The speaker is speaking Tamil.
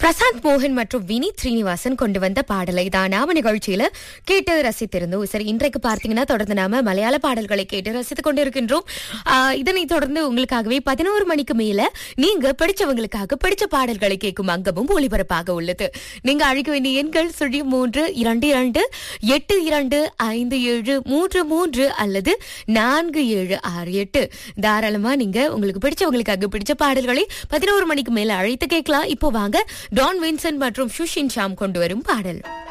பிரசாந்த் மோகன் மற்றும் வினீத் ஸ்ரீனிவாசன் கொண்டு வந்த பாடலை தான் நாம நிகழ்ச்சியில கேட்டு ரசித்திருந்தோம் சரி இன்றைக்கு பார்த்தீங்கன்னா தொடர்ந்து நாம மலையாள பாடல்களை கேட்டு ரசித்துக் கொண்டிருக்கின்றோம் ஆஹ் இதனைத் தொடர்ந்து உங்களுக்காகவே பதினோரு மணிக்கு மேல நீங்க பிடிச்சவங்களுக்காக பிடிச்ச பாடல்களை கேட்கும் அங்கமும் ஒளிபரப்பாக உள்ளது நீங்க அழைக்க வேண்டிய எண்கள் சுழி மூன்று இரண்டு இரண்டு எட்டு இரண்டு ஐந்து ஏழு மூன்று மூன்று அல்லது நான்கு ஏழு ஆறு எட்டு தாராளமா நீங்க உங்களுக்கு பிடிச்சவங்களுக்காக பிடிச்ச பாடல்களை பதினோரு மணிக்கு மேல அழைத்து கேட்கலாம் இப்போ வாங்க டான் வின்சென்ட் மற்றும் சுஷின் ஷாம் கொண்டு வரும் பாடல்